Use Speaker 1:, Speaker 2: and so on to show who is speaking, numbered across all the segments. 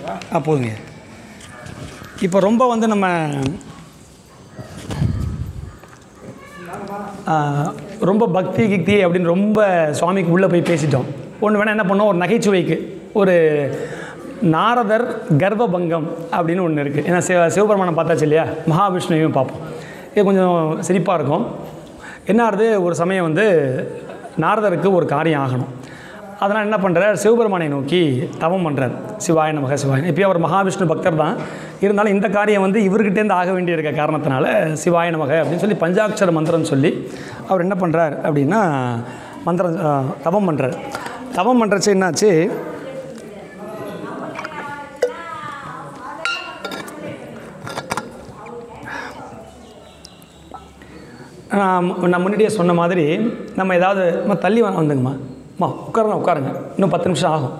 Speaker 1: ஆ போதுங்க இப்போ ரொம்ப வந்து நம்ம ஆ, ரொம்ப பக்தி கிக்தி அப்படின்னு ரொம்ப சுவாமிக்கு உள்ளே போய் பேசிட்டோம் ஒன்று வேணால் என்ன பண்ணோம் ஒரு நகைச்சுவைக்கு ஒரு நாரதர் கர்ப்பபங்கம் அப்படின்னு ஒன்று இருக்குது ஏன்னா சிவ சிவபெருமானம் பார்த்தாச்சு இல்லையா மகாவிஷ்ணுவையும் பார்ப்போம் இது கொஞ்சம் சிரிப்பாக இருக்கும் என்ன ஆகுது ஒரு சமயம் வந்து நாரதருக்கு ஒரு காரியம் ஆகணும் அதனால் என்ன பண்ணுறார் சிவபெருமானை நோக்கி தவம் பண்ணுறார் சிவாய நமக சிவாய இப்போ அவர் மகாவிஷ்ணு பக்தர் தான் இருந்தாலும் இந்த காரியம் வந்து இவர்கிட்டேருந்து ஆக வேண்டியிருக்க காரணத்தினால சிவாய நமக அப்படின்னு சொல்லி பஞ்சாட்சர மந்திரம் சொல்லி அவர் என்ன பண்ணுறார் அப்படின்னா மந்திரம் ஆ, தவம் பண்ணுறார் தவம் பண்ணுறச்சு என்னாச்சு நான் நான் முன்னாடியே சொன்ன மாதிரி நம்ம ஏதாவது அம்மா தள்ளி வா- வந்துங்கம்மா அம்மா உட்காருங்க உட்காருங்க இன்னும் பத்து நிமிஷம் ஆகும்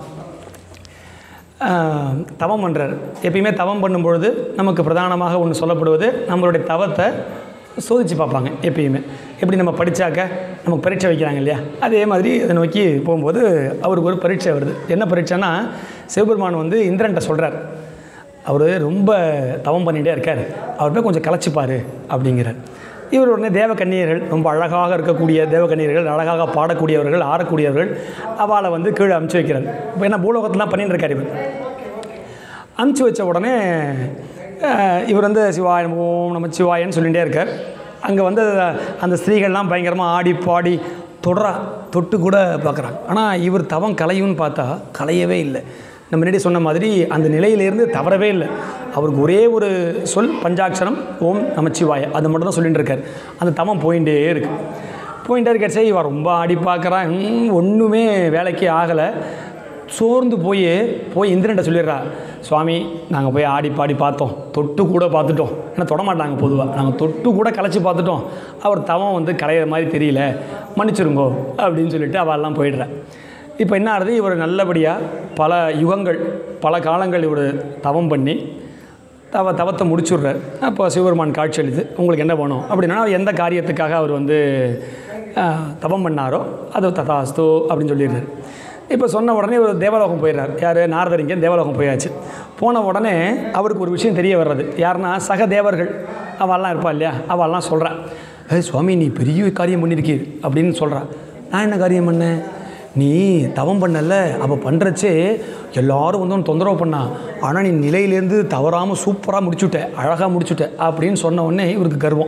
Speaker 1: ஆஹ், தவம் பண்ணுறார் எப்பயுமே தவம் பண்ணும்பொழுது நமக்கு பிரதானமாக ஒன்று சொல்லப்படுவது நம்மளுடைய தவத்தை சோதித்து பார்ப்பாங்க எப்பயுமே எப்படி நம்ம படித்தாக்க நமக்கு பரீட்சை வைக்கிறாங்க இல்லையா அதே மாதிரி அதை நோக்கி போகும்போது அவருக்கு ஒரு பரீட்சை வருது என்ன பரீட்சைன்னா சிவபெருமான் வந்து இந்திரன்ட்ட சொல்கிறார் அவர் ரொம்ப தவம் பண்ணிகிட்டே இருக்கார் அவர் போய் கொஞ்சம் கலைச்சிப்பார் அப்படிங்கிறார் இவர் உடனே தேவகன்னியர்கள் ரொம்ப அழகாக இருக்கக்கூடிய தேவகன்னியர்கள் அழகாக பாடக்கூடியவர்கள் ஆடக்கூடியவர்கள் அவளை வந்து கீழே அமுச்சு வைக்கிறார் இப்போ என்ன பூலோகத்தெலாம் பண்ணிட்டு இருக்கார் இவர் அமுச்சு வச்ச உடனே அஹ், இவர் வந்து சிவாய நம ஓம் நம சிவாயன்னு சொல்லிகிட்டே இருக்கார் அங்கே வந்து அந்த ஸ்திரீகள்லாம் பயங்கரமாக ஆடி பாடி தொடரா தொட்டு கூட பார்க்குறாங்க ஆனால் இவர் தவம் கலையும்னு பார்த்தா கலையவே இல்லை நம்ம முன்னாடி சொன்ன மாதிரி அந்த நிலையிலேருந்து தவறவே இல்லை அவருக்கு ஒரே ஒரு சொல் பஞ்சாட்சரம் ஓம் நமச்சிவாய அது மட்டும் தான் சொல்லிட்டு இருக்கார் அந்த தவம் போயிட்டே இருக்கு போயிட்டே இருக்கச்சே இவன் ரொம்ப ஆடி பார்க்குறான் ஒன்றுமே வேலைக்கு ஆகலை சோர்ந்து போய் போய் இந்திரன்ட்ட சொல்லிடுறா சுவாமி நாங்கள் போய் ஆடி பாடி பார்த்தோம் தொட்டு கூட பார்த்துட்டோம் ஏன்னா தொட மாட்டாங்க பொதுவாக நாங்கள் தொட்டு கூட கலைச்சி பார்த்துட்டோம் அவர் தவம் வந்து கலையிற மாதிரி தெரியல மன்னிச்சிருங்கோ அப்படின்னு சொல்லிட்டு அவெல்லாம் போயிடுறேன் இப்போ என்ன ஆகுது இவர் நல்லபடியாக பல யுகங்கள் பல காலங்கள் இவர் தவம் பண்ணி தவ தவத்தை முடிச்சுடுறார் அப்போ சிவபெருமான் காட்சி அளித்து உங்களுக்கு என்ன வேணும் அப்படின்னா எந்த காரியத்துக்காக அவர் வந்து ஆஹ், தவம் பண்ணாரோ அது ததாஸ்து அப்படின்னு சொல்லிடுறாரு இப்போ சொன்ன உடனே ஒரு தேவலோகம் போயிடுறார் யார் நாரதரிங்க தேவலோகம் போயாச்சு போன உடனே அவருக்கு ஒரு விஷயம் தெரிய வர்றது யாருன்னா சக தேவர்கள் அவெல்லாம் இருப்பா இல்லையா அவெல்லாம் சொல்கிறான் ஏய் சுவாமி நீ பெரிய காரியம் பண்ணியிருக்கீர் அப்படின்னு சொல்கிறா நான் என்ன காரியம் பண்ணேன் நீ தவம் பண்ணல அவள் பண்ணுறச்சே எல்லாரும் வந்து உன்னை தொந்தரவு பண்ணா ஆனால் நீ நிலையிலேருந்து தவறாமல் சூப்பராக முடிச்சுட்ட அழகாக முடிச்சுட்ட அப்படின்னு சொன்ன உடனே இவருக்கு கர்வம்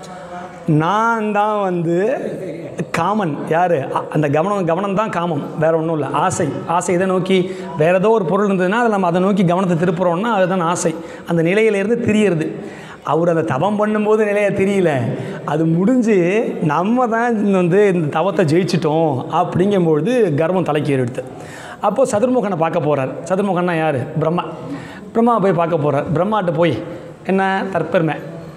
Speaker 1: நான் தான் வந்து காமன் யார் அந்த கவனம் கவனம் தான் காமம் வேற ஒன்றும் இல்லை ஆசை ஆசை இதை நோக்கி வேற ஏதோ ஒரு பொருள் இருந்ததுன்னா அதை நம்ம அதை நோக்கி கவனத்தை திருப்புறோம்னா அதுதான் ஆசை அந்த நிலையிலேருந்து திரியறது அவர் அந்த தவம் பண்ணும்போது நிலையை தெரியல அது முடிஞ்சு நம்ம தான் வந்து இந்த தவத்தை ஜெயிச்சிட்டோம் அப்படிங்கும்பொழுது கர்வம் தலைக்கு ஏறிடுது அப்போது சதுர்முகனை பார்க்க போகிறார் சதுர்முகன்னா யார் பிரம்மா பிரம்மா போய் பார்க்க போகிறார் பிரம்மாட்ட போய் என்ன தற்பெருமை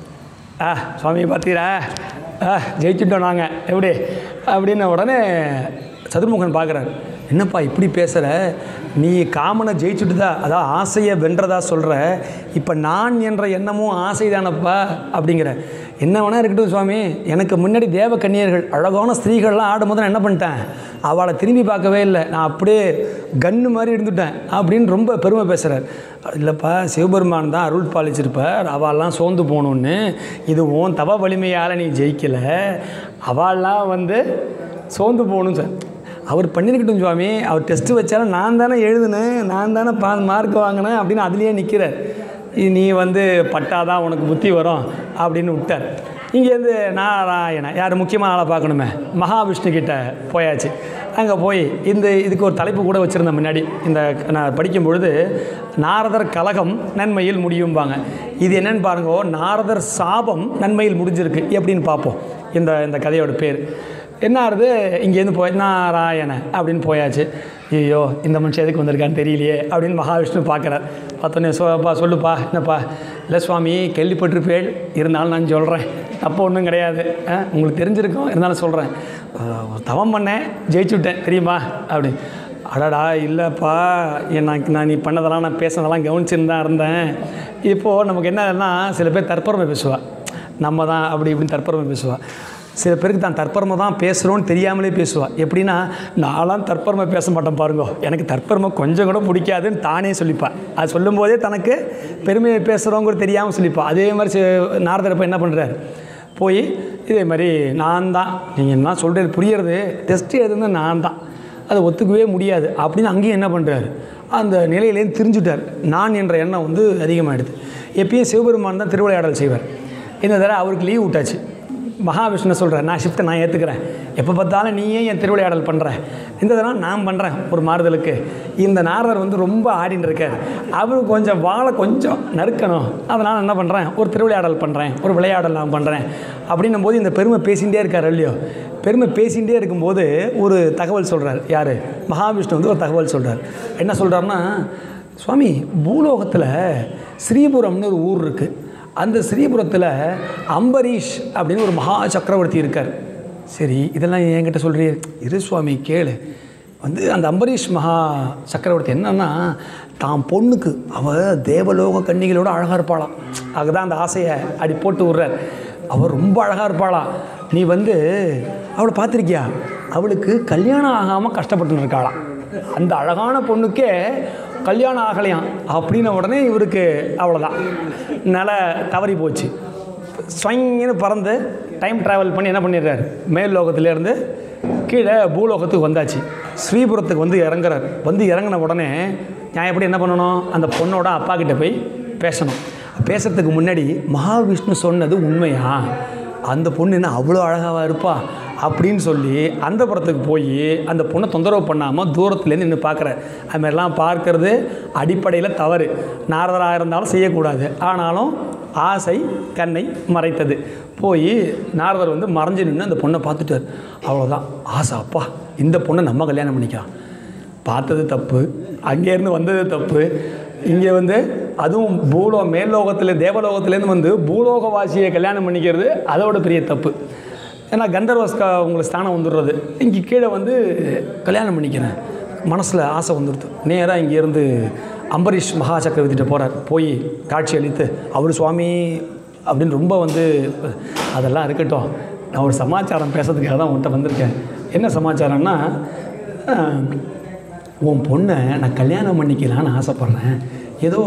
Speaker 1: ஆ சுவாமி பார்த்தீரா ஆ ஜெயிச்சுட்டோம் நாங்கள் எப்படி அப்படின்ன உடனே சதுர்முகன் பார்க்குறாரு என்னப்பா இப்படி பேசுகிற நீ காமனை ஜெயிச்சுட்டுதா அதான் ஆசையை வென்றதா சொல்கிற இப்போ நான் என்ற எண்ணமும் ஆசை தானப்பா அப்படிங்கிற என்ன வேணா இருக்கட்டும் சுவாமி எனக்கு முன்னாடி தேவ கன்னியர்கள் அழகான ஸ்திரீகள்லாம் ஆடும்போது நான் என்ன பண்ணிட்டேன் அவளை திரும்பி பார்க்கவே இல்லை நான் அப்படியே கன்று மாதிரி இருந்துட்டேன் அப்படின்னு ரொம்ப பெருமை பேசுகிறார் இல்லைப்பா சிவபெருமான் தான் அருள் பாலிச்சிருப்பார் அவள்லாம் சோர்ந்து போகணுன்னு இது உன் தவ வலிமையால் நீ ஜெயிக்கலை அவள்லாம் வந்து சோர்ந்து போகணும் சார் அவர் பண்ணியிருக்கட்டும் சுவாமி அவர் டெஸ்ட்டு வச்சாலும் நான் தானே எழுதுனேன் நான் தானே பா மார்க் வாங்கினேன் அப்படின்னு அதுலேயே நிற்கிறார் நீ வந்து பட்டாதான் உனக்கு புத்தி வரும் அப்படின்னு விட்டார் இங்கேருந்து நாராயணன் யார் முக்கியமான ஆளை பார்க்கணுமே மகாவிஷ்ணு கிட்ட போயாச்சு அங்கே போய் இந்த இதுக்கு ஒரு தலைப்பு கூட வச்சுருந்தேன் முன்னாடி இந்த நான் படிக்கும் பொழுது நாரதர் கலகம் நன்மையில் முடியும்பாங்க இது என்னன்னு பாருங்க நாரதர் சாபம் நன்மையில் முடிஞ்சிருக்கு எப்படின்னு பார்ப்போம் இந்த இந்த கதையோட பேர் என்ன ஆகுது இங்கேருந்து போய் நாராயண அப்படின்னு போயாச்சு ஐயோ இந்த மனுஷன் எதுக்கு வந்திருக்கான்னு தெரியலையே அப்படின்னு மகாவிஷ்ணு பார்க்குறார் பார்த்தோன்னே சோப்பா சொல்லுப்பா என்னப்பா இல்லை சுவாமி கேள்விப்பட்டிருப்பேள் இருந்தாலும் நான் சொல்கிறேன் தப்பு ஒன்றும் கிடையாது ஆ, உங்களுக்கு தெரிஞ்சிருக்கும் இருந்தாலும் சொல்கிறேன் தவம் பண்ணேன் ஜெயிச்சு விட்டேன் தெரியுமா அப்படி அடடா இல்லைப்பா என் நான் நான் நீ பண்ணதெல்லாம் நான் பேசுனதெல்லாம் கவனிச்சுன்னு தான் இருந்தேன் இப்போது நமக்கு என்னன்னா சில பேர் தற்பெருமை பேசுவா நம்ம தான் அப்படி இப்படின்னு தற்பெருமை பேசுவா சில பேருக்கு தான் தற்பெருமை தான் பேசுகிறோன்னு தெரியாமலே பேசுவா எப்படின்னா நான்லாம் தற்பெருமை பேச மாட்டேன் பாருங்க எனக்கு தற்பெருமை கொஞ்சம் கூட பிடிக்காதுன்னு தானே சொல்லிப்பா அது சொல்லும்போதே தனக்கு பெருமையை பேசுகிறோங்கிற தெரியாமல் சொல்லிப்பா அதே மாதிரி சி- நாரதர் இப்போ என்ன பண்ணுறாரு போய் இதே மாதிரி நான் தான் நீங்கள் என்ன சொல்கிறது புரியறது டெஸ்ட் எழுதுனது நான் தான் அதை ஒத்துக்கவே முடியாது அப்படின்னு அங்கேயும் என்ன பண்ணுறாரு அந்த நிலையிலேருந்து திரிஞ்சுட்டார் நான் என்ற எண்ணம் வந்து அதிகமாகிடுது எப்பயும் சிவபெருமான் தான் திருவிளையாடல் செய்வார் இந்த தடவை அவருக்கு லீவ் விட்டாச்சு மகாவிஷ்ணு சொல்கிறார் நான் ஷிஃப்ட்டை நான் ஏற்றுக்கிறேன் எப்போ பார்த்தாலும் நீயே என் திருவிளையாடல் பண்ணுற இந்த தடவை நான் பண்ணுறேன் ஒரு மாறுதலுக்கு இந்த நாரதர் வந்து ரொம்ப ஆடின்னு இருக்கார் அவர் கொஞ்சம் வாழை கொஞ்சம் நறுக்கணும் அதனால் என்ன பண்ணுறேன் ஒரு திருவிளையாடல் பண்ணுறேன் ஒரு விளையாடல் நான் பண்ணுறேன் அப்படின்னும் போது இந்த பெருமை பேசிகிட்டே இருக்கார் இல்லையோ பெருமை பேசிகிட்டே இருக்கும்போது ஒரு தகவல் சொல்கிறார் யார் மகாவிஷ்ணு வந்து ஒரு தகவல் சொல்கிறார் என்ன சொல்கிறாருன்னா சுவாமி பூலோகத்தில் ஸ்ரீபுரம்னு ஒரு ஊர் இருக்குது அந்த ஸ்ரீபுரத்தில் அம்பரீஷ் அப்படின்னு ஒரு மகா சக்கரவர்த்தி இருக்கார் சரி இதெல்லாம் என்கிட்ட சொல்கிறீ இரு சுவாமி கேளு வந்து அந்த அம்பரீஷ் மகா சக்கரவர்த்தி என்னன்னா தான் பொண்ணுக்கு அவ தேவலோக கன்னிகளோட அழகாக இருப்பாளாம் அதுதான் அந்த ஆசையை அடி போட்டு விட்றார் அவள் ரொம்ப அழகாக இருப்பாளாம் நீ வந்து அவளை பார்த்துருக்கியா அவளுக்கு கல்யாணம் ஆகாமல் கஷ்டப்பட்டு இருக்காளாம் அந்த அழகான பொண்ணுக்கே கல்யாணம் ஆகலையாம் அப்படின்ன உடனே இவருக்கு அவ்வளோதான் நில தவறி போச்சு ஸ்வங்கின்னு பறந்து டைம் ட்ராவல் பண்ணி என்ன பண்ணிடுறாரு மேல் லோகத்திலேருந்து கீழே பூலோகத்துக்கு வந்தாச்சு ஸ்ரீபுரத்துக்கு வந்து இறங்குறார் வந்து இறங்கின உடனே நான் எப்படி என்ன பண்ணணும் அந்த பொண்ணோட அப்பா கிட்ட போய் பேசணும் பேசுறதுக்கு முன்னாடி மகாவிஷ்ணு சொன்னது உண்மையா அந்த பொண்ணு என்ன அவ்வளோ அழகாவா இருப்பா அப்படின்னு சொல்லி அந்த புறத்துக்கு போய் அந்த பொண்ணை தொந்தரவு பண்ணாமல் தூரத்துலேருந்து நின்று பார்க்குறேன் அது மாதிரிலாம் பார்க்கறது அடிப்படையில் தவறு நாரதராக இருந்தாலும் செய்யக்கூடாது ஆனாலும் ஆசை கண்ணை மறைத்தது போய் நாரதர் வந்து மறைஞ்சு நின்று அந்த பொண்ணை பார்த்துட்டார் அவ்வளோதான் ஆசை அப்பா இந்த பொண்ணை நம்ம கல்யாணம் பண்ணிக்கலாம் பார்த்தது தப்பு அங்கேருந்து வந்தது தப்பு இங்கே வந்து அதுவும் பூலோ மேல்லோகத்தில் தேவலோகத்துலேருந்து வந்து பூலோகவாசியை கல்யாணம் பண்ணிக்கிறது அதோட பெரிய தப்பு ஏன்னா கந்தர்வஸ்கா உங்களுக்கு ஸ்தானம் வந்துடுறது இங்கே கீழே வந்து கல்யாணம் பண்ணிக்கிறேன் மனசில் ஆசை வந்துடுது நேராக இங்கேருந்து அம்பரீஷ் மகா சக்கரவர்த்திட்ட போகிறார் போய் காட்சி அளித்து அவர் சுவாமி அப்படின்னு ரொம்ப வந்து அதெல்லாம் இருக்கட்டும் நான் ஒரு சமாச்சாரம் பேசுறதுக்காக தான் உன்கிட்ட வந்திருக்கேன் என்ன சமாச்சாரம்னா ஆஹ், உன் பொண்ணை நான் கல்யாணம் பண்ணிக்கலான்னு ஆசைப்பட்றேன் ஏதோ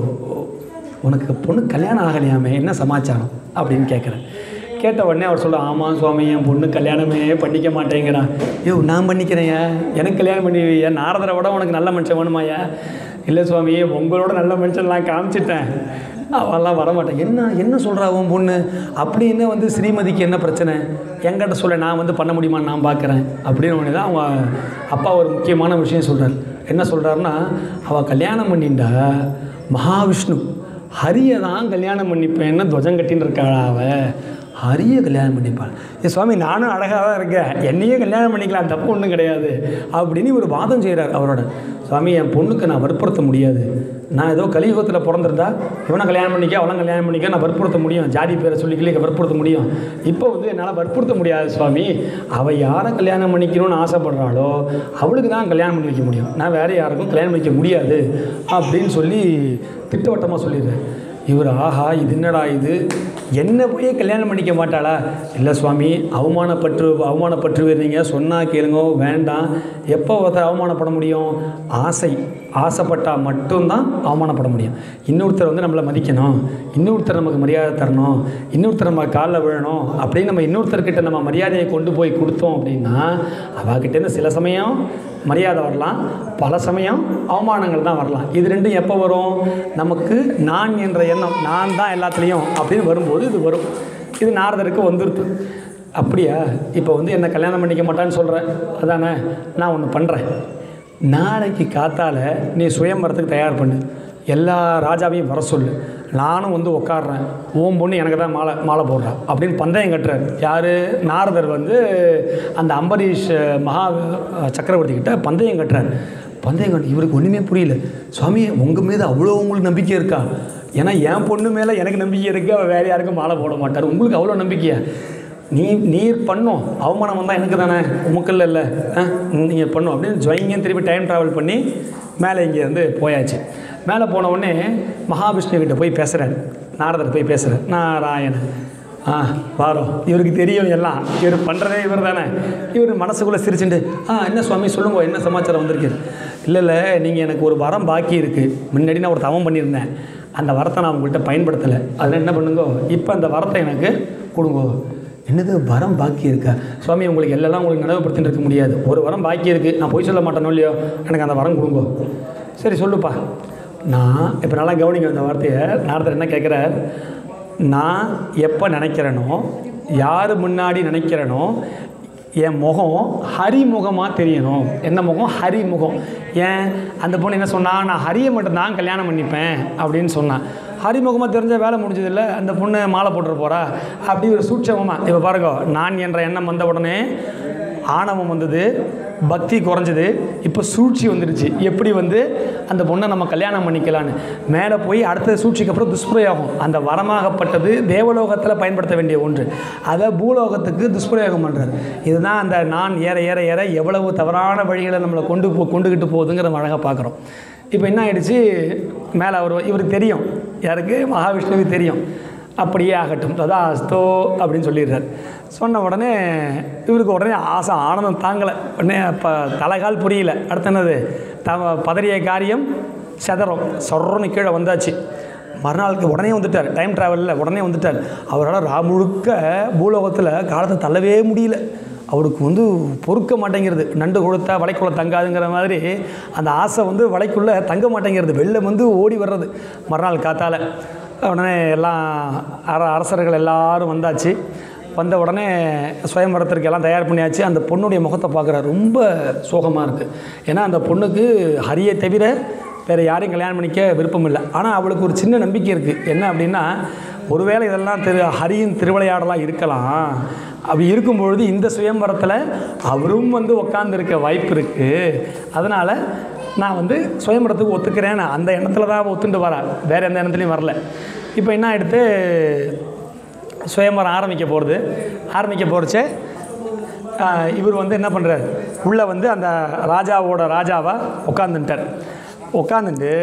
Speaker 1: உனக்கு பொண்ணு கல்யாணம் ஆகலையாமே என்ன சமாச்சாரம் அப்படின்னு கேட்குறேன் கேட்ட உடனே அவர் சொல்ல ஆமாம் சுவாமி என் பொண்ணு கல்யாணமே பண்ணிக்க மாட்டேங்கிறான் ஐயோ நான் பண்ணிக்கிறேன்யா எனக்கு கல்யாணம் பண்ணுவியா நாரதரை விட உனக்கு நல்ல மனுஷன் வேணுமாயா இல்லை சுவாமி உங்களோட நல்ல மனுஷன் நான் காமிச்சிட்டேன் அவெல்லாம் வரமாட்டேன் என்ன என்ன சொல்கிறா உன் பொண்ணு அப்படி என்ன வந்து ஸ்ரீமதிக்கு என்ன பிரச்சனை என்கிட்ட சொல்ல நான் வந்து பண்ண முடியுமான்னு நான் பார்க்குறேன் அப்படின்னு உடனே தான் அவங்க அப்பா ஒரு முக்கியமான விஷயம் சொல்கிறார் என்ன சொல்கிறாருன்னா அவள் கல்யாணம் பண்ணிண்டா மகாவிஷ்ணு ஹரியை தான் கல்யாணம் பண்ணிப்பேன்னு துவஜம் கட்டின்னு இருக்காளா அவ ஹரியை கல்யாணம் பண்ணிப்பாள் ஏ சுவாமி நானும் அழகாக தான் இருக்கேன் என்னையும் கல்யாணம் பண்ணிக்கலாம் தப்பு ஒன்றும் கிடையாது அப்படின்னு இவர் வாதம் செய்கிறார் அவரோட சுவாமி என் பொண்ணுக்கு நான் வற்புறுத்த முடியாது நான் ஏதோ கலியுகத்தில் பிறந்திருந்தா இவனை கல்யாணம் பண்ணிக்க அவனை கல்யாணம் பண்ணிக்க நான் வற்புறுத்த முடியும் ஜாதி பேரை சொல்லிக்கலே வற்புறுத்த முடியும் இப்போ வந்து என்னால் வற்புறுத்த முடியாது சுவாமி அவள் யாரை கல்யாணம் பண்ணிக்கணும்னு ஆசைப்படுறாளோ அவளுக்கு தான் கல்யாணம் பண்ணி வைக்க முடியும் நான் வேறு யாருக்கும் கல்யாணம் பண்ணிக்க முடியாது அப்படின்னு சொல்லி திட்டவட்டமாக சொல்லிடுறேன் இவர் ஆஹா இது என்னடா இது என்ன போய் கல்யாணம் பண்ணிக்க மாட்டாளா இல்லை சுவாமி அவமானப்பட்டு அவமானப்பட்டுருவீங்க சொன்னால் கேளுங்க வேண்டாம் எப்போ ஒருத்தர் அவமானப்பட முடியும் ஆசை ஆசைப்பட்டால் மட்டும்தான் அவமானப்பட முடியும் இன்னொருத்தர் வந்து நம்மளை மதிக்கணும் இன்னொருத்தர் நமக்கு மரியாதை தரணும் இன்னொருத்தர் நம்ம காலில் விழணும் அப்படின்னு நம்ம இன்னொருத்தர்கிட்ட நம்ம மரியாதையை கொண்டு போய் கொடுத்தோம் அப்படின்னா அவகிட்டேருந்து சில சமயம் மரியாதை வரலாம் பல சமயம் அவமானங்கள் தான் வரலாம் இது ரெண்டும் எப்போ வரும் நமக்கு நான் என்ற எண்ணம் நான் தான் எல்லாத்துலேயும் அப்படின்னு வரும்போது இது வரும் இது நாரதருக்கு வந்துருது அப்படியா இப்போ வந்து என்னை கல்யாணம் பண்ணிக்க மாட்டான்னு சொல்கிறேன் அதானே நான் ஒன்று பண்ணுறேன் நாளைக்கு காத்தால நீ சுயம்பரத்துக்கு தயார் பண்ணு எல்லா ராஜாவையும் வர சொல்லு நானும் வந்து உட்காடுறேன் ஓம் பொண்ணு எனக்கு தான் மாலை மாலை போடுறா அப்படின்னு பந்தயம் கட்டுறாரு யார் நாரதர் வந்து அந்த அம்பரீஷ் மகா சக்கரவர்த்தி கிட்ட பந்தயம் கட்டுறாரு பந்தயம் கட்டு இவருக்கு ஒன்றுமே புரியல சுவாமி உங்கள் மீது அவ்வளோ உங்களுக்கு நம்பிக்கை இருக்கா ஏன்னா என் பொண்ணு மேலே எனக்கு நம்பிக்கை இருக்குது அவள் வேறு யாருக்கும் மாலை போட மாட்டார் உங்களுக்கு அவ்வளோ நம்பிக்கையா நீ நீர் பண்ணும் அவமானம் வந்தால் எனக்கு தானே உமக்கல்ல இல்லை நீங்கள் பண்ணும் அப்படின்னு ஜொயிங்க திருப்பி டைம் ட்ராவல் பண்ணி மேலே இங்கே வந்து போயாச்சு மேலே போன உடனே மகாவிஷ்ணு கிட்ட போய் பேசுகிறார் நாரதர் போய் பேசுகிறார் நாராயணன் ஆ வாரோம் இவருக்கு தெரியும் எல்லாம் இவர் பண்ணுறதே இவர் தானே இவர் மனசுக்குள்ளே சிரிச்சுட்டு ஆ என்ன சுவாமி சொல்லுங்க என்ன சமாச்சாரம் வந்திருக்கு இல்லை இல்லை நீங்கள் எனக்கு ஒரு வரம் பாக்கி இருக்குது முன்னாடி நான் ஒரு தவம் பண்ணியிருந்தேன் அந்த வரத்தை நான் உங்கள்கிட்ட பயன்படுத்தலை அதில் என்ன பண்ணுங்க இப்போ அந்த வரத்தை எனக்கு கொடுங்க என்னது வரம் பாக்கி இருக்கா சுவாமி உங்களுக்கு எல்லாம் உங்களுக்கு நினைவுபடுத்திட்டு இருக்க முடியாது ஒரு வரம் பாக்கி இருக்குது நான் போய் சொல்ல மாட்டேனோ இல்லையோ எனக்கு அந்த வரம் கொடுங்க சரி சொல்லுப்பா நான் இப்போ நல்லா கவனிங்க அந்த வார்த்தையை நாரதர் என்ன கேட்குறார் நான் எப்போ நினைக்கிறேனோ யார் முன்னாடி நினைக்கிறேனோ என் முகம் ஹரிமுகமாக தெரியணும் என்ன முகம் ஹரிமுகம் ஏன் அந்த பொண்ணு என்ன சொன்னா நான் ஹரியை மட்டும்தான் கல்யாணம் பண்ணிப்பேன் அப்படின்னு சொன்னான் ஹரிமுகமாக தெரிஞ்ச வேலை முடிஞ்சதில்ல அந்த பொண்ணு மாலை போட்டுட்டு போகிறா அப்படி ஒரு சூட்சமமாக இப்போ பாருங்க நான் என்ற எண்ணம் வந்த உடனே ஆணவம் வந்தது பக்தி குறைஞ்சது இப்போ சூழ்ச்சி வந்துடுச்சு எப்படி வந்து அந்த பொண்ணை நம்ம கல்யாணம் பண்ணிக்கலான்னு மேலே போய் அடுத்த சூழ்ச்சிக்கு அப்புறம் துஷ்பிரயோகம் அந்த வரமாகப்பட்டது தேவலோகத்தில் பயன்படுத்த வேண்டிய ஒன்று அதை பூலோகத்துக்கு துஷ்பிரயோகம் பண்ணுறாரு இதுதான் அந்த நான் ஏற ஏற ஏற எவ்வளவு தவறான வழிகளை நம்மளை கொண்டு போ கொண்டுக்கிட்டு போகுதுங்கிற நம்ம அழகாக பார்க்குறோம் இப்போ என்ன ஆயிடுச்சு மேலே அவர் இவருக்கு தெரியும் யாருக்கு மகாவிஷ்ணுவுக்கு தெரியும் அப்படியே ஆகட்டும் ததா அஸ்தோ அப்படின்னு சொல்லிடுறார் சொன்ன உடனே இவருக்கு உடனே ஆசை ஆனந்தம் தாங்கலை உடனே இப்போ தலைகால் புரியல அடுத்து என்னது த பதறிய காரியம் செதறம் சொர்றன்னு கீழே வந்தாச்சு மறுநாளுக்கு உடனே வந்துட்டார் டைம் ட்ராவலில் உடனே வந்துட்டார் அவரால் ரா முழுக்க பூலோகத்தில் காலத்தை தள்ளவே முடியல அவருக்கு வந்து பொறுக்க மாட்டேங்கிறது நண்டு கொடுத்தா வலைக்குள்ளே தங்காதுங்கிற மாதிரி அந்த ஆசை வந்து வலைக்குள்ளே தங்க மாட்டேங்கிறது வெளில வந்து ஓடி வர்றது மறுநாள் காத்தால் உடனே எல்லாம் அர அரசர்கள் எல்லாரும் வந்தாச்சு வந்த உடனே சுயம்பரத்திற்கு எல்லாம் தயார் பண்ணியாச்சு அந்த பொண்ணுடைய முகத்தை பார்க்குறாரு ரொம்ப சோகமாக இருக்குது ஏன்னா அந்த பொண்ணுக்கு ஹரியை தவிர வேறு யாரையும் கல்யாணம் பண்ணிக்க விருப்பம் இல்லை ஆனால் அவளுக்கு ஒரு சின்ன நம்பிக்கை இருக்குது என்ன அப்படின்னா ஒருவேளை இதெல்லாம் திரு ஹரியின் திருவிளையாடலாம் இருக்கலாம் அப்படி இருக்கும்பொழுது இந்த சுயம்பரத்தில் அவரும் வந்து உட்காந்துருக்க வாய்ப்பு இருக்குது அதனால் நான் வந்து சுயம்பரத்துக்கு ஒத்துக்கிறேன் அந்த எண்ணத்தில் தான் அவ ஒத்துண்டு வரா வேறு எந்த எண்ணத்துலையும் வரல இப்போ என்ன ஆகிடுத்து சுயம்பரம் ஆரம்பிக்க போகிறது ஆரம்பிக்க போகிறச்சே இவர் வந்து என்ன பண்ணுறாரு உள்ளே வந்து அந்த ராஜாவோட ராஜாவாக உட்காந்துட்டார் உட்காந்துட்டு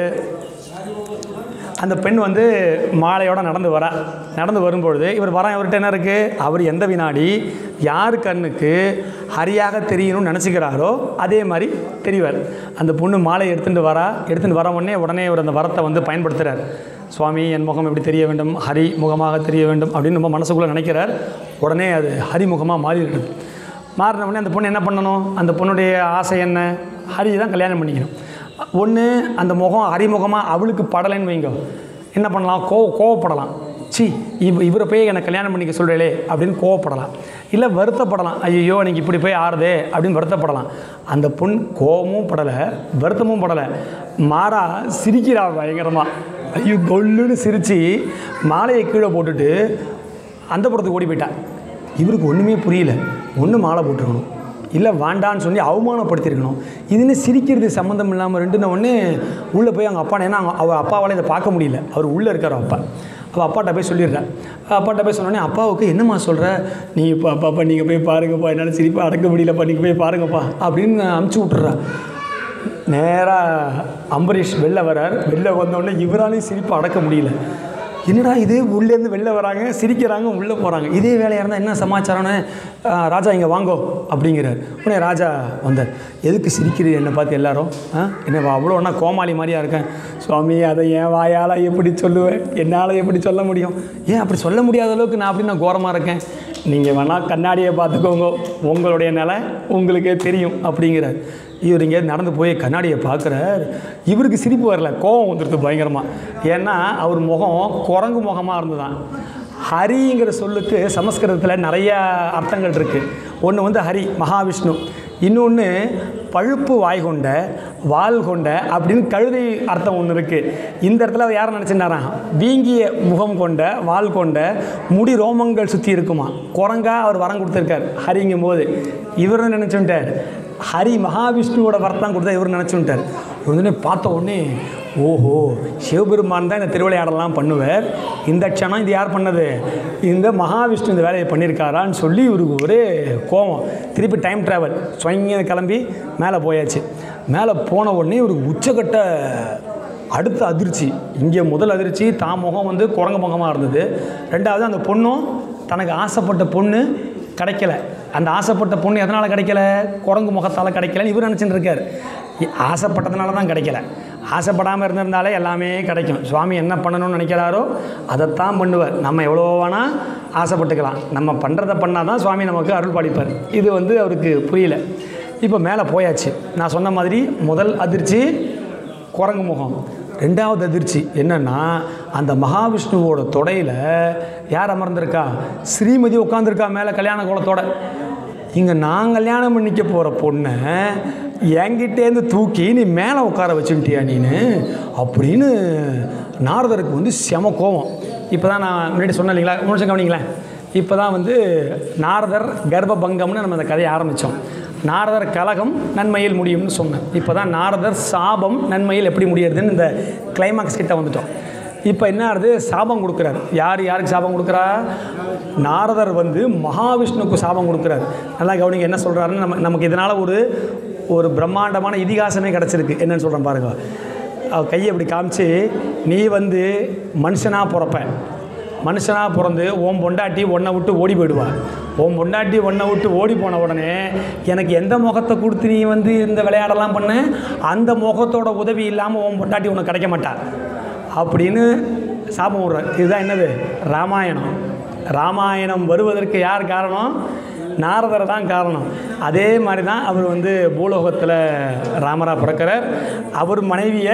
Speaker 1: அந்த பெண் வந்து மாலையோட நடந்து வரா நடந்து வரும்பொழுது இவர் வரான் இவர்கிட்ட என்ன இருக்குது அவர் எந்த வினாடி யார் கண்ணுக்கு ஹரியாக தெரியணும்னு நினச்சிக்கிறாரோ அதே மாதிரி தெரிவார் அந்த பொண்ணு மாலை எடுத்துகிட்டு வரா எடுத்துகிட்டு வர உடனே உடனே இவர் அந்த வரத்தை வந்து பயன்படுத்துகிறார் சுவாமி என் முகம் எப்படி தெரிய வேண்டும் ஹரி முகமாக தெரிய வேண்டும் அப்படின்னு நம்ம மனசுக்குள்ளே நினைக்கிறார் உடனே அது ஹரிமுகமாக மாறிடுது மாறின உடனே அந்த பொண்ணு என்ன பண்ணணும் அந்த பொண்ணுடைய ஆசை என்ன ஹரி தான் கல்யாணம் பண்ணிக்கணும் ஒன்று அந்த முகம் அறிமுகமாக அவளுக்கு படலைன்னு வைங்க என்ன பண்ணலாம் கோ கோவப்படலாம் சி இவ இவரை போய் எனக்கு கல்யாணம் பண்ணிக்க சொல்கிறீங்களே அப்படின்னு கோவப்படலாம் இல்லை வருத்தப்படலாம் ஐயோ எனக்கு இப்படி போய் ஆறுதே அப்படின்னு வருத்தப்படலாம் அந்த பொண் கோவமும் படலை வருத்தமும் படலை மாறா சிரிக்கிறா பயங்கரமாக ஐயோ கொல்லுன்னு சிரித்து மாலையை கீழே போட்டுட்டு அந்த புறத்துக்கு ஓடி போயிட்டா இவருக்கு ஒன்றுமே புரியல ஒன்று மாலை போட்டிருக்கணும் இல்லை வேண்டான்னு சொல்லி அவமானப்படுத்தியிருக்கணும் இதுன்னு சிரிக்கிறது சம்மந்தம் இல்லாமல் ரெண்டுன ஒன்று உள்ளே போய் அவங்க அப்பா ஏன்னா அவங்க அவர் அப்பாவால் இதை பார்க்க முடியல அவர் உள்ளே இருக்கார் அப்பா அவள் அப்பாட்ட போய் சொல்லிடுறேன் அப்பாட்ட போய் சொன்னோடனே அப்பாவுக்கு என்னம்மா சொல்கிற நீ இப்போ அப்பாப்பா நீங்கள் போய் பாருங்கப்பா என்னால் சிரிப்பா அடக்க முடியலப்பா நீங்கள் போய் பாருங்கப்பா அப்படின்னு அமுச்சு விட்டுறா நேராக அம்பரீஷ் வெளில வரார் வெளில வந்தோடனே இவராலையும் சிரிப்பை அடக்க முடியல என்னடா இது உள்ளேருந்து வெளில வராங்க சிரிக்கிறாங்க உள்ளே போகிறாங்க இதே வேலையாக இருந்தால் என்ன சமாச்சாரம்னு "ஆ, ராஜா இங்கே வாங்கோ அப்படிங்கிறார் உடனே ராஜா வந்தார் எதுக்கு சிரிக்கிறீர் என்னை பார்த்து எல்லாரும் ஆ என்ன அவ்வளோ ஒன்றா கோமாளி மாதிரியா இருக்கேன் சுவாமி அதை என் வாயால் எப்படி சொல்லுவேன் என்னால் எப்படி சொல்ல முடியும் ஏன் அப்படி சொல்ல முடியாத அளவுக்கு நான் அப்படி நான் கோரமாக இருக்கேன் நீங்கள் வேணால் கண்ணாடியை பார்த்துக்கோங்க உங்களுடைய நிலை உங்களுக்கே தெரியும் அப்படிங்கிறார் இவர் இங்கே நடந்து போய் கண்ணாடியை பார்க்குறார் இவருக்கு சிரிப்பு வரல கோபம் வந்துடுது பயங்கரமாக ஏன்னா அவர் முகம் குரங்கு முகமாக இருந்துதான் ஹரிங்கிற சொல்லுக்கு சமஸ்கிருதத்தில் நிறைய அர்த்தங்கள் இருக்குது ஒன்று வந்து ஹரி மகாவிஷ்ணு இன்னொன்று பழுப்பு வாய் கொண்ட வால் கொண்ட அப்படின்னு கழுதை அர்த்தம் ஒன்று இருக்குது இந்த இடத்துல அவர் யாரை நினச்சிருந்தாராம் வீங்கிய முகம் கொண்ட வால் கொண்ட முடி ரோமங்கள் சுற்றி இருக்குமா குரங்கா அவர் வரம் கொடுத்துருக்கார் ஹரிங்கும் போது இவர் நினச்சுட்டார் ஹரி மகாவிஷ்ணுவோட வரத்தான் கொடுத்தா இவர் நினச்சுட்டார் உடனே பார்த்த உடனே ஓஹோ சிவபெருமான் தான் இந்த திருவிளையாடலாம் பண்ணுவார் இந்த க்ஷணம் இது யார் பண்ணது இந்த மகாவிஷ்ணு இந்த வேலையை பண்ணியிருக்காரான்னு சொல்லி இவருக்கு ஒரே கோவம் திருப்பி டைம் ட்ராவல் சொங்க கிளம்பி மேலே போயாச்சு மேலே போன உடனே இவருக்கு உச்சக்கட்ட அடுத்த அதிர்ச்சி இங்கே முதல் அதிர்ச்சி தான் முகம் வந்து குரங்கு முகமாக இருந்தது ரெண்டாவது அந்த பொண்ணும் தனக்கு ஆசைப்பட்ட பொண்ணு கிடைக்கல அந்த ஆசைப்பட்ட பொண்ணு எதனால் கிடைக்கல குரங்கு முகத்தால் கிடைக்கலன்னு இவர் நினச்சிட்டு இருக்கார் இ- ஆசைப்பட்டதுனால தான் கிடைக்கல ஆசைப்படாமல் இருந்திருந்தாலே எல்லாமே கிடைக்கும் சுவாமி என்ன பண்ணணும்னு நினைக்கிறாரோ அதைத்தான் பண்ணுவார் நம்ம எவ்வளோ வேணால் ஆசைப்பட்டுக்கலாம் நம்ம பண்ணுறதை பண்ணால் தான் சுவாமி நமக்கு அருள் பாலிப்பார் இது வந்து அவருக்கு புரியல இப்போ மேலே போயாச்சு நான் சொன்ன மாதிரி முதல் அதிர்ச்சி குரங்கு முகம் ரெண்டாவது அதிர்ச்சி என்னன்னா அந்த மகாவிஷ்ணுவோட தொடையில் யார் அமர்ந்திருக்கா ஸ்ரீமதி உட்காந்துருக்கா மேலே கல்யாண கோலத்தோட இங்கே நான் கல்யாணம் பண்ணிக்க போகிற பொண்ணை என்கிட்டேருந்து தூக்கி நீ மேலே உட்கார வச்சுட்டியா நீனு அப்படின்னு நாரதருக்கு வந்து செம கோவம் இப்போ தான் நான் முன்னாடி சொன்னேன் இல்லைங்களா முடிச்சு கவனிங்களேன் இப்போ தான் வந்து நாரதர் கர்ப்பபங்கம்னு நம்ம அந்த கதையை ஆரம்பித்தோம் நாரதர் கலகம் நன்மையில் முடியும்னு சொன்னேன் இப்போ தான் நாரதர் சாபம் நன்மையில் எப்படி முடியறதுன்னு இந்த கிளைமாக்ஸ் கிட்ட வந்துட்டோம் இப்போ என்ன ஆகுது சாபம் கொடுக்குறாரு யார் யாருக்கு சாபம் கொடுக்குறா நாரதர் வந்து மகாவிஷ்ணுவுக்கு சாபம் கொடுக்குறாரு நல்லா கவனிங்க என்ன சொல்கிறாருன்னு நம்ம நமக்கு இதனால் ஒரு ஒரு பிரம்மாண்டமான இதிகாசமே கிடச்சிருக்கு என்னன்னு சொல்கிறேன் பாருங்க அவர் கையை இப்படி காமிச்சு நீ வந்து மனுஷனாக பிறப்ப மனுஷனாக பிறந்து ஓம் பொண்டாட்டி ஒன்றை விட்டு ஓடி போயிடுவா ஓம் பொண்டாட்டி ஒன்றை விட்டு ஓடி போன உடனே எனக்கு எந்த முகத்தை கொடுத்து நீ வந்து இந்த விளையாடலாம் பண்ண அந்த முகத்தோட உதவி இல்லாமல் ஓம் பொண்டாட்டி உனக்கு கிடைக்க மாட்டா அப்படின்னு சாபம் விடுறார் இதுதான் என்னது ராமாயணம் ராமாயணம் வருவதற்கு யார் காரணம் நாரதர் தான் காரணம் அதே மாதிரி தான் அவர் வந்து பூலோகத்தில் ராமரா பிறக்கிறார் அவர் மனைவியை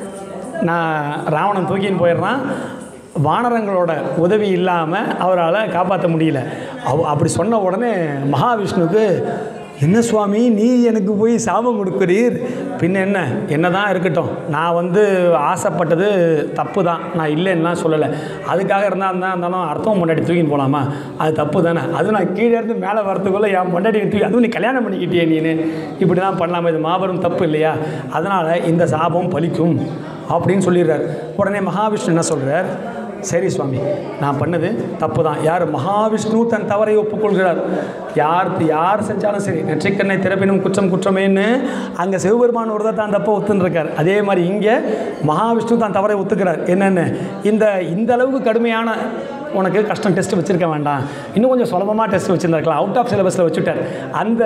Speaker 1: நான் ராவணன் தூக்கின்னு போயிடுறான் வானரங்களோட உதவி இல்லாமல் அவரால் காப்பாற்ற முடியல அவ அப்படி சொன்ன உடனே மகாவிஷ்ணுவுக்கு என்ன சுவாமி நீ எனக்கு போய் சாபம் கொடுக்குறீர் பின்ன என்ன என்ன தான் இருக்கட்டும் நான் வந்து ஆசைப்பட்டது தப்பு தான் நான் இல்லைன்னுலாம் சொல்லலை அதுக்காக இருந்தால் இருந்தால் இருந்தாலும் அர்த்தம் முன்னாடி தூக்கின்னு போகலாமா அது தப்பு தானே அது நான் கீழே இருந்து மேலே வரத்துக்குள்ளே என் முன்னாடி தூக்கி அதுவும் நீ கல்யாணம் பண்ணிக்கிட்டியே நீனு இப்படி தான் பண்ணலாமா இது மாபெரும் தப்பு இல்லையா அதனால் இந்த சாபம் பலிக்கும் அப்படின்னு சொல்லிடுறார் உடனே மகாவிஷ்ணு என்ன சொல்கிறார் சரி சுவாமி நான் பண்ணது தப்பு தான் யார் மகாவிஷ்ணு தன் தவறை ஒப்புக்கொள்கிறார் யார் யார் செஞ்சாலும் சரி நெற்றிக்கண்ணை திறப்பினும் குற்றம் குற்றமேன்னு அங்கே சிவபெருமான் ஒரு தான் தான் தப்பை ஒத்துன்னு இருக்கார் அதே மாதிரி இங்கே மகாவிஷ்ணு தான் தவறை ஒத்துக்கிறார் என்னென்னு இந்த இந்த அளவுக்கு கடுமையான உனக்கு கஷ்டம் டெஸ்ட் வச்சுருக்க வேண்டாம் இன்னும் கொஞ்சம் சுலபமாக டெஸ்ட் வச்சுருந்துருக்கலாம் அவுட் ஆஃப் சிலபஸில் வச்சுட்டார் அந்த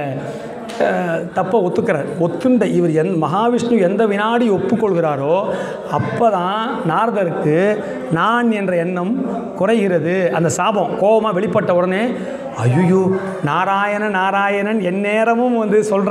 Speaker 1: அஹ், தப்பை ஒத்துக்கிறார் ஒத்துண்ட இவர் என் மகாவிஷ்ணு எந்த வினாடி ஒப்புக்கொள்கிறாரோ அப்போ தான் நாரதருக்கு நான் என்ற எண்ணம் குறைகிறது அந்த சாபம் கோபமாக வெளிப்பட்ட உடனே ஐயோ நாராயணன் நாராயணன் எந்நேரமும் வந்து சொல்கிற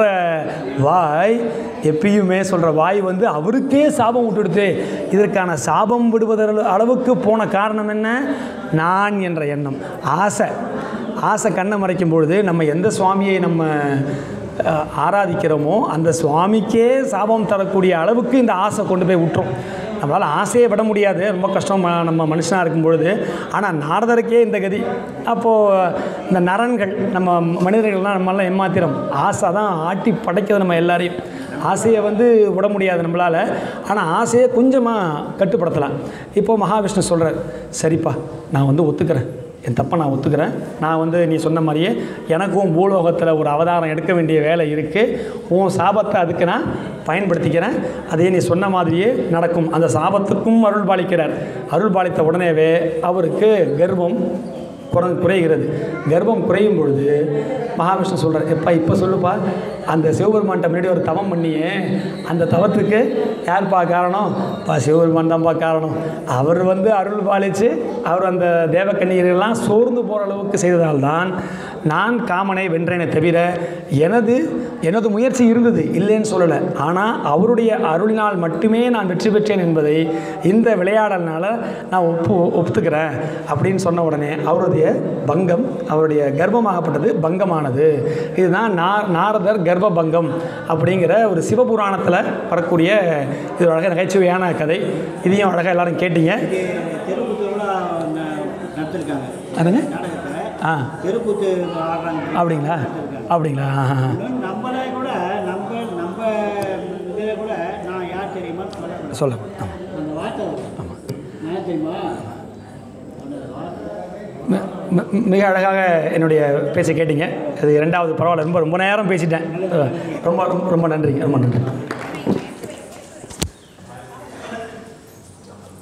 Speaker 1: வாய் எப்பயுமே சொல்கிற வாய் வந்து அவருக்கே சாபம் விட்டுடுது இதற்கான சாபம் விடுவதற்கு அளவுக்கு போன காரணம் என்ன நான் என்ற எண்ணம் ஆசை ஆசை கண்ணை மறைக்கும் பொழுது நம்ம எந்த சுவாமியை நம்ம அஹ், ஆராதிக்கிறோமோ அந்த சுவாமிக்கே சாபம் தரக்கூடிய அளவுக்கு இந்த ஆசை கொண்டு போய் விட்டுரும் நம்மளால் ஆசையே விட முடியாது ரொம்ப கஷ்டம் ம- நம்ம மனுஷனாக இருக்கும் பொழுது ஆனால் நாரதருக்கே இந்த கதி அப்போது இந்த நரன்கள் நம்ம மனிதர்கள்லாம் நம்மளாம் ஏமாத்திரம் ஆசை தான் ஆட்டி படைக்கிறது நம்ம எல்லாரையும் ஆசையை வந்து விட முடியாது நம்மளால் ஆனால் ஆசையை கொஞ்சமாக கட்டுப்படுத்தலாம் இப்போது மகாவிஷ்ணு சொல்கிறார் சரிப்பா நான் வந்து ஒத்துக்கிறேன் என் தப்பை நான் ஒத்துக்கிறேன் நான் வந்து நீ சொன்ன மாதிரியே எனக்கும் பூலோகத்தில் ஒரு அவதாரம் எடுக்க வேண்டிய வேலை இருக்குது உன் சாபத்தை அதுக்கு நான் பயன்படுத்திக்கிறேன் அதே நீ சொன்ன மாதிரியே நடக்கும் அந்த சாபத்துக்கும் அருள் பாலிக்கிறார் அருள் பாலித்த உடனேவே அவருக்கு கர்வம் குறை குறைகிறது கர்ப்பம் குறையும் பொழுது மகாவிஷ்ணு சொல்கிறார் எப்பா இப்போ சொல்லுப்பா அந்த சிவபெருமான்கிட்ட முன்னாடி ஒரு தவம் பண்ணியே அந்த தவத்துக்கு யார்ப்பா காரணம் பா சிவபெருமான் தான்ப்பா காரணம் அவர் வந்து அருள் பாலித்து அவர் அந்த தேவக்கன்னியர்கள்லாம் சோர்ந்து போகிற அளவுக்கு செய்ததால்தான் நான் காமனை வென்றேனே தவிர எனது எனது முயற்சி இருந்தது இல்லைன்னு சொல்லலை ஆனால் அவருடைய அருளினால் மட்டுமே நான் வெற்றி பெற்றேன் என்பதை இந்த விளையாடல்னால நான் ஒப்பு ஒப்புத்துக்கிறேன் அப்படின்னு சொன்ன உடனே அவருடைய பங்கம் அவருடைய கர்ப்பமாகப்பட்டது பங்கமானது இதுதான் நா நாரதர் கர்ப்ப பங்கம் அப்படிங்கிற ஒரு சிவபுராணத்தில் வரக்கூடிய இது ஒரு அழகாக நகைச்சுவையான கதை இதையும் அழகாக எல்லாரும் கேட்டீங்க
Speaker 2: தெருக்கூத்துல நடத்திருக்காங்க
Speaker 1: அதுங்க
Speaker 2: நாடகத்தில்
Speaker 1: ஆ
Speaker 2: தெருக்கூத்து ஆடுறாங்க
Speaker 1: அப்படிங்களா அப்படிங்களா ஆ, ஆ, ஆ.
Speaker 2: இன்னும் நம்மளே கூட நம்ம நம்ம இதில் கூட நான் யார் தெரியுமா சொல்ல
Speaker 1: சொல்ல ஆமாம்
Speaker 2: அந்த வார்த்தை வரும். நான் யார் தெரியுமா அந்த வார்த்தை
Speaker 1: மி- மி- மிக அழகாக என்னுடைய பேச்சை கேட்டீங்க அது இரண்டாவது பரவாயில்ல ரொம்ப ரொம்ப நேரம் பேசிட்டேன் ரொம்ப ரொம்ப ரொம்ப நன்றிங்க ரொம்ப நன்றி